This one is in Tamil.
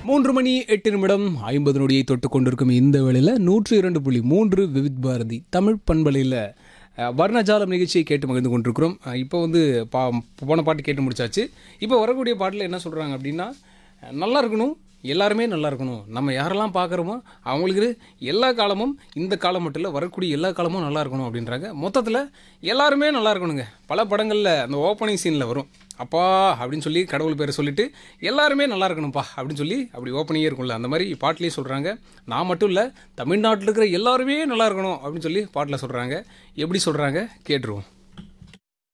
மூன்று மணி எட்டு நிமிடம் ஐம்பது நொடியை தொட்டு கொண்டிருக்கும் இந்த வேளையில் நூற்று இரண்டு புள்ளி மூன்று விவித் பாரதி தமிழ் பண்பலையில் அஹ், வர்ணஜாலம் நிகழ்ச்சியை கேட்டு மகிழ்ந்து கொண்டிருக்கிறோம் அஹ், இப்போ வந்து பா போன பாட்டு கேட்டு முடிச்சாச்சு இப்போ வரக்கூடிய பாட்டில் என்ன சொல்கிறாங்க அப்படின்னா அஹ், நல்லா இருக்கணும் எல்லாருமே நல்லா இருக்கணும் நம்ம யாரெல்லாம் பார்க்குறோமோ அவங்களுக்கு எல்லா காலமும் இந்த காலம் மட்டும் இல்லை வரக்கூடிய எல்லா காலமும் நல்லா இருக்கணும் அப்படின்றாங்க மொத்தத்தில் எல்லாருமே நல்லா இருக்கணுங்க பல படங்களில் அந்த ஓப்பனிங் சீனில் வரும் அப்பா அப்படின்னு சொல்லி கடவுள் பேரை சொல்லிட்டு எல்லாருமே நல்லா இருக்கணும்ப்பா அப்படின்னு சொல்லி அப்படி ஓப்பனிங்கே இருக்கும்ல அந்த மாதிரி பாட்டிலேயே சொல்கிறாங்க நான் மட்டும் இல்லை தமிழ்நாட்டில் இருக்கிற எல்லாருமே நல்லா இருக்கணும் அப்படின்னு சொல்லி பாட்டில் சொல்கிறாங்க எப்படி சொல்கிறாங்க கேட்டுருவோம்